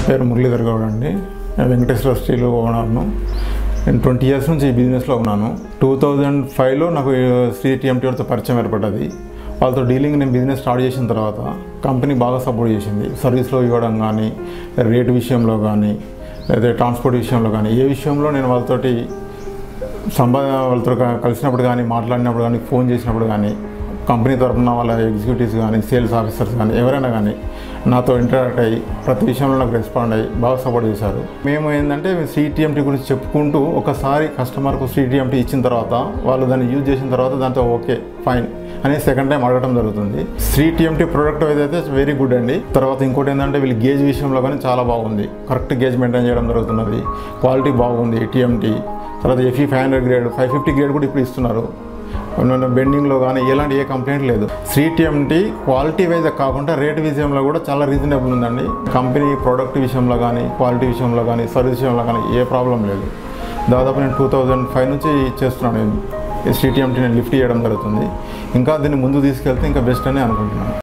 పేరు మురళీధర్ గౌడ్ అండి నేను వెంకటేశ్వర స్టీల్ ఓనర్ను నేను ట్వంటీ ఇయర్స్ నుంచి ఈ బిజినెస్లో ఉన్నాను టూ థౌజండ్ ఫైవ్లో నాకు శ్రీ టీఎంటీ వాళ్ళతో పరిచయం ఏర్పడ్డది వాళ్ళతో డీలింగ్ నేను బిజినెస్ స్టార్ట్ చేసిన తర్వాత కంపెనీ బాగా సపోర్ట్ చేసింది సర్వీస్లో ఇవ్వడం కానీ రేట్ విషయంలో కానీ లేదా ట్రాన్స్పోర్ట్ విషయంలో కానీ ఏ విషయంలో నేను వాళ్ళతోటి సంబా వాళ్ళతో క- కలిసినప్పుడు కానీ మాట్లాడినప్పుడు కానీ ఫోన్ చేసినప్పుడు కానీ కంపెనీ తరఫున వాళ్ళ ఎగ్జిక్యూటివ్స్ కానీ సేల్స్ ఆఫీసర్స్ కానీ ఎవరైనా కానీ నాతో ఇంటరాక్ట్ అయ్యి ప్రతి విషయంలో నాకు రెస్పాండ్ అయ్యి బాగా సపోర్ట్ చేశారు మేము ఏంటంటే సిటీఎంటీ గురించి చెప్పుకుంటూ ఒకసారి కస్టమర్కు సిటీఎంటీ ఇచ్చిన తర్వాత వాళ్ళు దాన్ని యూజ్ చేసిన తర్వాత దాంతో ఓకే ఫైన్ అని సెకండ్ టైం అడగడం జరుగుతుంది సిటీఎంటీ ప్రోడక్ట్ ఏదైతే వెరీ గుడ్ అండి తర్వాత ఇంకోటి ఏంటంటే వీళ్ళు గేజ్ విషయంలో కానీ చాలా బాగుంది కరెక్ట్ గేజ్ మెయింటైన్ చేయడం జరుగుతున్నది క్వాలిటీ బాగుంది టీఎంటీ తర్వాత FE five hundred grade five fifty grade కూడా ఇప్పుడు ఇస్తున్నారు బెండింగ్లో కానీ ఎలాంటి ఏ కంప్లైంట్ లేదు సిటీఎంటీ క్వాలిటీ వైజ్ కాకుండా రేట్ విషయంలో కూడా చాలా రీజనబుల్ ఉందండి కంపెనీ ప్రోడక్ట్ విషయంలో కానీ క్వాలిటీ విషయంలో కానీ సర్వీస్ విషయంలో కానీ ఏ ప్రాబ్లం లేదు దాదాపు నేను టూ థౌజండ్ ఫైవ్ నుంచి చేస్తున్నాను సిటీఎంటీ నేను లిఫ్ట్ చేయడం జరుగుతుంది ఇంకా దీన్ని ముందు తీసుకెళ్తే ఇంకా బెస్ట్ అని అనుకుంటున్నాను